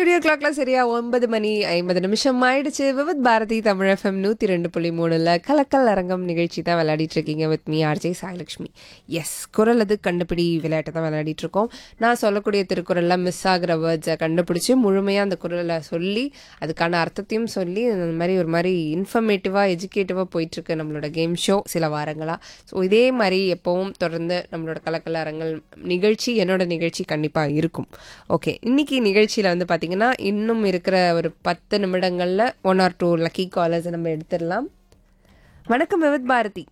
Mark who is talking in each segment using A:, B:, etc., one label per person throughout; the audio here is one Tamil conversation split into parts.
A: ஸ்டுடியோ கிளாக்ல சரியா ஒன்பது மணி ஐம்பது நிமிஷம் ஆயிடுச்சு விவித் பாரதி தமிழ் எஃப்எம் நூற்றி ரெண்டு புள்ளி மூணுல கலக்கல் அரங்கம் நிகழ்ச்சி தான் விளையாடிட்டு இருக்கீங்க வித் மீ ஆர்ஜே சாயலக்ஷ்மி எஸ் குரல் அது கண்டுபிடி விளையாட்டை தான் விளையாடிட்டு இருக்கோம் நான் சொல்லக்கூடிய திருக்குறளில் மிஸ் ஆகிற வேர்ட்ஸை கண்டுபிடிச்சி முழுமையாக அந்த குரலை சொல்லி அதுக்கான அர்த்தத்தையும் சொல்லி அந்த மாதிரி ஒரு மாதிரி இன்ஃபர்மேட்டிவாக எஜுகேட்டிவாக போயிட்டுருக்கு நம்மளோட கேம் ஷோ சில வாரங்களாக ஸோ இதே மாதிரி எப்பவும் தொடர்ந்து நம்மளோட கலக்கல் அரங்கள் நிகழ்ச்சி என்னோட நிகழ்ச்சி கண்டிப்பாக இருக்கும் ஓகே இன்னைக்கு நிகழ்ச்சியில் வந்து பார்த்தீங்கன்னா இன்னும் இருக்கிற ஒரு பத்து நிமிடங்களில் one or two lucky callers நம்ம எடுத்துடலாம் வணக்கம் விவித் பாரதி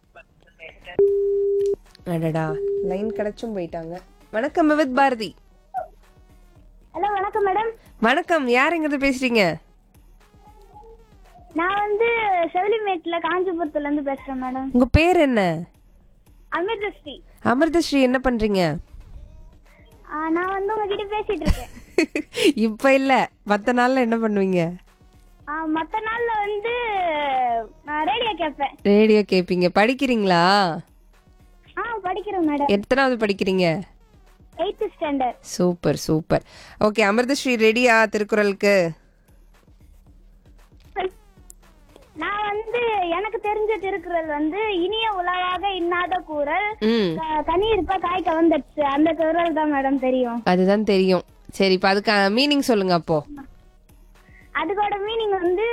A: அடடா லைன் கிடைச்சும் போயிட்டாங்க வணக்கம் விவித் பாரதி
B: ஹலோ வணக்கம் மேடம்
A: வணக்கம் யார் எங்கிட்ட பேசுறீங்க
B: நான் வந்து செவிலிமேட்ல காஞ்சிபுரத்துல இருந்து பேசுறேன் மேடம்
A: உங்க பேர் என்ன
B: அமிர்தஸ்ரீ
A: அமிர்தஸ்ரீ என்ன பண்றீங்க
B: ஆ, நான் வந்து உங்ககிட்ட பேசிட்டு இருக்கேன்
A: இப்ப இல்ல மத்த நாள்ல என்ன பண்ணுவீங்க
B: ஆ, மத்த நாள்ல வந்து நான் ரேடியோ கேட்பேன்
A: ரேடியோ கேப்பீங்க படிக்கிறீங்களா
B: ஆ படிக்கிறேன் மேடம்
A: எத்தனாவது படிக்கிறீங்க
B: eighth standard
A: super super okay Amritashri ரெடியா திருக்குறளுக்கு
B: நான் வந்து எனக்கு தெரிஞ்ச திருக்குறள் வந்து இனிய உலகாக இன்னாத கூறல்
A: ம்
B: க- கனி இருப்ப காய் கவர்ந்துடுச்சு அந்த குரல் தான் மேடம் தெரியும்
A: அதுதான் தெரியும் சரி இப்போ அதுக்கு மீனிங் சொல்லுங்க அப்போ
B: அதுக்கோட மீனிங் வந்து